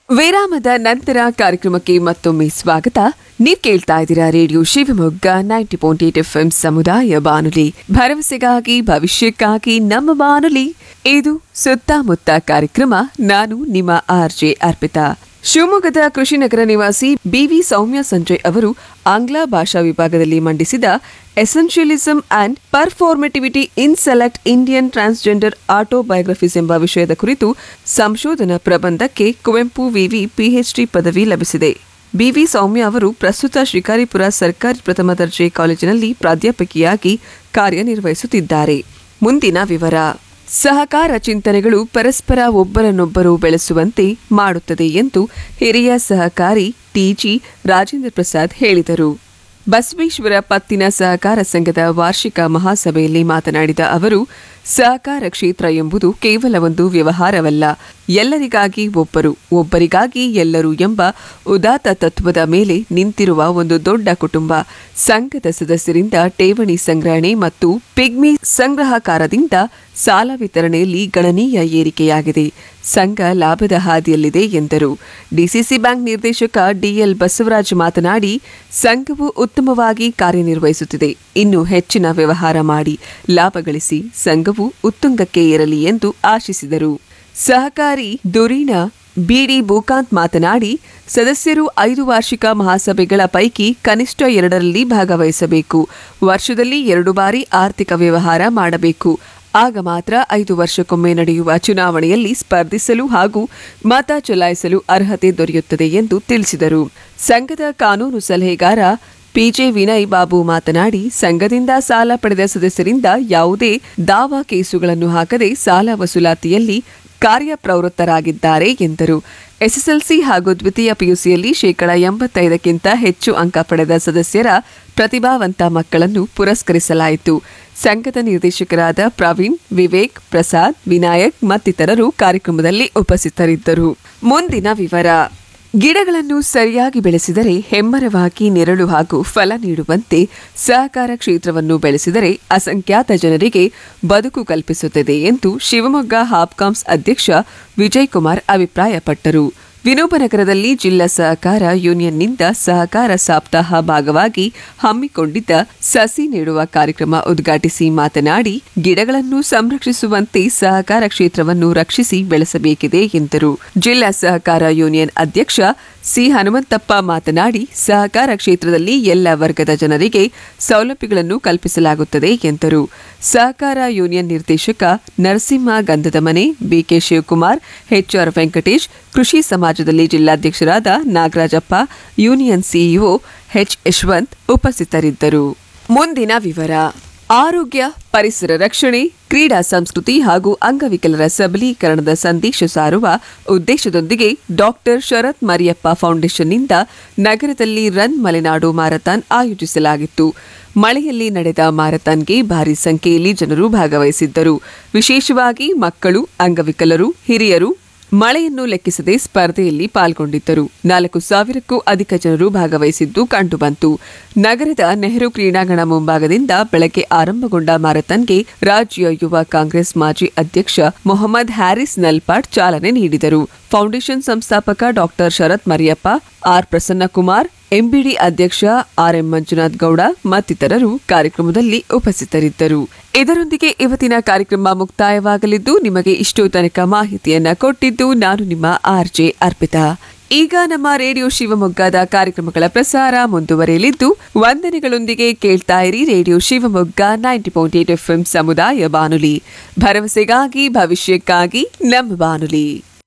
ವಿರಾಮದ ನಂತರ ಕಾರ್ಯಕ್ರಮಕ್ಕೆ ಮತ್ತೊಮ್ಮೆ ಸ್ವಾಗತ ನೀವ್ ಕೇಳ್ತಾ ಇದ್ದೀರಾ radio Shivamogga ninety point eight F M ಸಮುದಾಯ ಬಾನುಲಿ ಭರವಸೆಗಾಗಿ ಭವಿಷ್ಯಕ್ಕಾಗಿ ನಮ್ಮ ಬಾನುಲಿ ಇದು ಸುತ್ತಮುತ್ತ ಕಾರ್ಯಕ್ರಮ ನಾನು ನಿಮ್ಮ ಆರ್ ಜೆ ಅರ್ಪಿತಾ ಶಿವಮೊಗ್ಗದ ಕೃಷಿನಗರ ನಿವಾಸಿ ಬಿವಿ ಸೌಮ್ಯ ಸಂಜಯ್ ಅವರು ಆಂಗ್ಲ ಭಾಷಾ ವಿಭಾಗದಲ್ಲಿ ಮಂಡಿಸಿದ essentialism and performativity in select Indian transgender autobiographies ಎಂಬ ವಿಷಯದ ಕುರಿತು ಸಂಶೋಧನಾ ಪ್ರಬಂಧಕ್ಕೆ ಕುವೆಂಪು ವಿವಿ ಪಿಎಚ್ಡಿ ಪದವಿ ಲಭಿಸಿದೆ ಬಿವಿ ಸೌಮ್ಯ ಅವರು ಪ್ರಸ್ತುತ ಶಿಕಾರಿಪುರ ಸರ್ಕಾರಿ ಪ್ರಥಮ ದರ್ಜೆ ಕಾಲೇಜಿನಲ್ಲಿ ಪ್ರಾಧ್ಯಾಪಕಿಯಾಗಿ ಕಾರ್ಯನಿರ್ವಹಿಸುತ್ತಿದ್ದಾರೆ ಮುಂದಿನ ವಿವರ ಸಹಕಾರ ಚಿಂತನೆಗಳು ಪರಸ್ಪರ ಒಬ್ಬರನ್ನೊಬ್ಬರು ಬೆಳೆಸುವಂತೆ ಮಾಡುತ್ತದೆ ಎಂದು ಹಿರಿಯ ಸಹಕಾರಿ ಟಿಜಿ ರಾಜೇಂದ್ರ ಪ್ರಸಾದ್ ಹೇಳಿದರು ಬಸವೇಶ್ವರ ಪತ್ತಿನ ಸಹಕಾರ ಸಂಘದ ವಾರ್ಷಿಕ ಮಹಾಸಭೆಯಲ್ಲಿ ಮಾತನಾಡಿದ ಅವರು ಸಹಕಾರ ಕ್ಷೇತ್ರ ಎಂಬುದು ಕೇವಲ ಒಂದು ವ್ಯವಹಾರವಲ್ಲ ಎಲ್ಲರಿಗಾಗಿ ಒಬ್ಬರು ಒಬ್ಬರಿಗಾಗಿ ಎಲ್ಲರೂ ಎಂಬ ಉದಾತ್ತ ತತ್ವದ ಮೇಲೆ ನಿಂತಿರುವ ಒಂದು ದೊಡ್ಡ ಕುಟುಂಬ ಸಂಘದ ಸದಸ್ಯರಿಂದ ಠೇವಣಿ ಸಂಗ್ರಹಣೆ ಮತ್ತು ಪಿಗ್ಮಿ ಸಂಗ್ರಹಕಾರದಿಂದ ಸಾಲ ವಿತರಣೆಯಲ್ಲಿ ಗಣನೀಯ ಏರಿಕೆಯಾಗಿದೆ ಸಂಘ ಲಾಭದ ಹಾದಿಯಲ್ಲಿದೆ ಎಂದರು ಡಿಸಿಸಿ ಬ್ಯಾಂಕ್ ನಿರ್ದೇಶಕ ಡಿಎಲ್ ಬಸವರಾಜ್ ಮಾತನಾಡಿ ಸಂಘವು ಉತ್ತಮವಾಗಿ ಕಾರ್ಯನಿರ್ವಹಿಸುತ್ತಿದೆ ಇನ್ನು ಹೆಚ್ಚಿನ ವ್ಯವಹಾರ ಮಾಡಿ ಲಾಭ ಗಳಿಸಿ ಸಂಘವು ಉತ್ತುಂಗಕ್ಕೆ ಏರಲಿ ಎಂದು ಆಶಿಸಿದರು ಸಹಕಾರಿ ದುರೀಣ ಬಿಡಿ ಭೂಕಾಂತ್ ಮಾತನಾಡಿ ಸದಸ್ಯರು ಐದು ವಾರ್ಷಿಕ ಮಹಾಸಭೆಗಳ ಪೈಕಿ ಕನಿಷ್ಠ ಎರಡರಲ್ಲಿ ಭಾಗವಹಿಸಬೇಕು ವರ್ಷದಲ್ಲಿ ಎರಡು ಬಾರಿ ಆರ್ಥಿಕ ವ್ಯವಹಾರ ಮಾಡಬೇಕು ಆಗ ಮಾತ್ರ ಐದು ವರ್ಷಕ್ಕೊಮ್ಮೆ ನಡೆಯುವ ಚುನಾವಣೆಯಲ್ಲಿ ಸ್ಪರ್ಧಿಸಲು ಹಾಗೂ ಮತ ಚಲಾಯಿಸಲು ಅರ್ಹತೆ ದೊರೆಯುತ್ತದೆ ಎಂದು ತಿಳಿಸಿದರು ಸಂಘದ ಕಾನೂನು ಸಲಹೆಗಾರ ಪಿಜೆ ವಿನಯ್ ಬಾಬು ಮಾತನಾಡಿ ಸಂಘದಿಂದ ಸಾಲ ಪಡೆದ ಸದಸ್ಯರಿಂದ ಯಾವುದೇ ದಾವಾ ಕೇಸುಗಳನ್ನು ಹಾಕದೆ ಸಾಲ ವಸೂಲಾತಿಯಲ್ಲಿ ಕಾರ್ಯಪ್ರವೃತ್ತರಾಗಿದ್ದಾರೆ ಎಂದರು ಎಸ್ಎಸ್ಎಲ್ಸಿ ಹಾಗೂ ದ್ವಿತೀಯ ಪಿಯುಸಿಯಲ್ಲಿ ಶೇಕಡ ಎಂಬತ್ತೈದಕ್ಕಿಂತ ಹೆಚ್ಚು ಅಂಕ ಪಡೆದ ಸದಸ್ಯರ ಪ್ರತಿಭಾವಂತ ಮಕ್ಕಳನ್ನು ಪುರಸ್ಕರಿಸಲಾಯಿತು ಸಂಘದ ನಿರ್ದೇಶಕರಾದ ಪ್ರವೀಣ್ ವಿವೇಕ್ ಪ್ರಸಾದ್ ವಿನಾಯಕ್ ಮತ್ತಿತರರು ಕಾರ್ಯಕ್ರಮದಲ್ಲಿ ಉಪಸ್ಥಿತರಿದ್ದರು ಮುಂದಿನ ವಿವರ ಗಿಡಗಳನ್ನು ಸರಿಯಾಗಿ ಬೆಳೆಸಿದರೆ ಹೆಮ್ಮರವಾಗಿ ನೆರಳು ಹಾಗೂ ಫಲ ನೀಡುವಂತೆ ಸಹಕಾರ ಕ್ಷೇತ್ರವನ್ನು ಬೆಳೆಸಿದರೆ ಅಸಂಖ್ಯಾತ ಜನರಿಗೆ ಬದುಕು ಕಲ್ಪಿಸುತ್ತದೆ ಎಂದು ಶಿವಮೊಗ್ಗ ಹಾಪ್ಕಾಮ್ಸ್ ಅಧ್ಯಕ್ಷ ವಿಜಯ್ ಕುಮಾರ್ ಅಭಿಪ್ರಾಯಪಟ್ಟರು ವಿನೋಬನಗರದಲ್ಲಿ ಜಿಲ್ಲಾ ಸಹಕಾರ ಯೂನಿಯನ್ನಿಂದ ಸಹಕಾರ ಸಪ್ತಾಹ ಭಾಗವಾಗಿ ಹಮ್ಮಿಕೊಂಡಿದ್ದ ಸಸಿ ನೆಡುವ ಕಾರ್ಯಕ್ರಮ ಉದ್ಘಾಟಿಸಿ ಮಾತನಾಡಿ ಗಿಡಗಳನ್ನು ಸಂರಕ್ಷಿಸುವಂತೆ ಸಹಕಾರ ಕ್ಷೇತ್ರವನ್ನು ರಕ್ಷಿಸಿ ಬೆಳೆಸಬೇಕಿದೆ ಎಂದರು ಜಿಲ್ಲಾ ಸಹಕಾರ ಯೂನಿಯನ್ ಅಧ್ಯಕ್ಷ ಸಿ ಹನುಮಂತಪ್ಪ ಮಾತನಾಡಿ ಸಹಕಾರ ಕ್ಷೇತ್ರದಲ್ಲಿ ಎಲ್ಲ ವರ್ಗದ ಜನರಿಗೆ ಸೌಲಭ್ಯಗಳನ್ನು ಕಲ್ಪಿಸಲಾಗುತ್ತದೆ ಎಂದರು ಸಹಕಾರ ಯೂನಿಯನ್ ನಿರ್ದೇಶಕ ನರಸಿಂಹ ಗಂಧದ ಮನೆ ಬಿಕೆ ಶಿವಕುಮಾರ್ ಎಚ್ಆರ್ ವೆಂಕಟೇಶ್ ಕೃಷಿ ಸಮಾಜದಲ್ಲಿ ಜಿಲ್ಲಾಧ್ಯಕ್ಷರಾದ Nagarajappa union CEO H Yashwant ಉಪಸ್ಥಿತರಿದ್ದರು ಮುಂದಿನ ವಿವರ ಆರೋಗ್ಯ ಪರಿಸರ ರಕ್ಷಣೆ ಕ್ರೀಡಾ ಸಂಸ್ಕೃತಿ ಹಾಗೂ ಅಂಗವಿಕಲರ ಸಬಲೀಕರಣದ ಸಂದೇಶ ಸಾರುವ ಉದ್ದೇಶದೊಂದಿಗೆ ಡಾಕ್ಟರ್ ಶರತ್ ಮರಿಯಪ್ಪ ಫೌಂಡೇಶನ್ನಿಂದ ನಗರದಲ್ಲಿ ರನ್ ಮಲೆನಾಡು ಮಾರಥಾನ್ ಆಯೋಜಿಸಲಾಗಿತ್ತು ಮಳೆಯಲ್ಲಿ ನಡೆದ ಮಾರಥಾನ್ಗೆ ಭಾರಿ ಸಂಖ್ಯೆಯಲ್ಲಿ ಜನರು ಭಾಗವಹಿಸಿದ್ದರು ವಿಶೇಷವಾಗಿ ಮಕ್ಕಳು ಅಂಗವಿಕಲರು ಹಿರಿಯರು ಮಳೆಯನ್ನು ಲೆಕ್ಕಿಸದೆ ಸ್ಪರ್ಧೆಯಲ್ಲಿ ಪಾಲ್ಗೊಂಡಿದ್ದರು ನಾಲ್ಕು ಸಾವಿರಕ್ಕೂ ಅಧಿಕ ಜನರು ಭಾಗವಹಿಸಿದ್ದು ಕಂಡುಬಂತು ನಗರದ ನೆಹರು ಕ್ರೀಡಾಂಗಣ ಮುಂಭಾಗದಿಂದ ಬೆಳಗ್ಗೆ ಆರಂಭಗೊಂಡ ಮಾರಥಾನ್ಗೆ ರಾಜ್ಯ ಯುವ ಕಾಂಗ್ರೆಸ್ ಮಾಜಿ ಅಧ್ಯಕ್ಷ ಮೊಹಮ್ಮದ್ ಹ್ಯಾರಿಸ್ ನಲ್ಪಾಡ್ ಚಾಲನೆ ನೀಡಿದರು ಫೌಂಡೇಶನ್ ಸಂಸ್ಥಾಪಕ doctor Sharath Mariyappa R Prasannakumar MBD ಅಧ್ಯಕ್ಷ ಆರ್ಎಂ ಮಂಜುನಾಥ್ ಗೌಡ ಮತ್ತಿತರರು ಕಾರ್ಯಕ್ರಮದಲ್ಲಿ ಉಪಸ್ಥಿತರಿದ್ದರು ಇದರೊಂದಿಗೆ ಇವತ್ತಿನ ಕಾರ್ಯಕ್ರಮ ಮುಕ್ತಾಯವಾಗಲಿದ್ದು ನಿಮಗೆ ಇಷ್ಟೋ ತನಕ ಮಾಹಿತಿಯನ್ನ ಕೊಟ್ಟಿದ್ದು ನಾನು ನಿಮ್ಮ ಆರ್ಜೆ ಅರ್ಪಿತಾ ಈಗ ನಮ್ಮ ರೇಡಿಯೋ ಶಿವಮೊಗ್ಗದ ಕಾರ್ಯಕ್ರಮಗಳ ಪ್ರಸಾರ ಮುಂದುವರೆಯಲಿದ್ದು ವಂದನೆಗಳೊಂದಿಗೆ ಕೇಳ್ತಾ ಇರಿ radio Shivamogga ninety point eight F ಸಮುದಾಯ ಬಾನುಲಿ ಭರವಸೆಗಾಗಿ ಭವಿಷ್ಯಕ್ಕಾಗಿ ನಮ್ಮ ಬಾನುಲಿ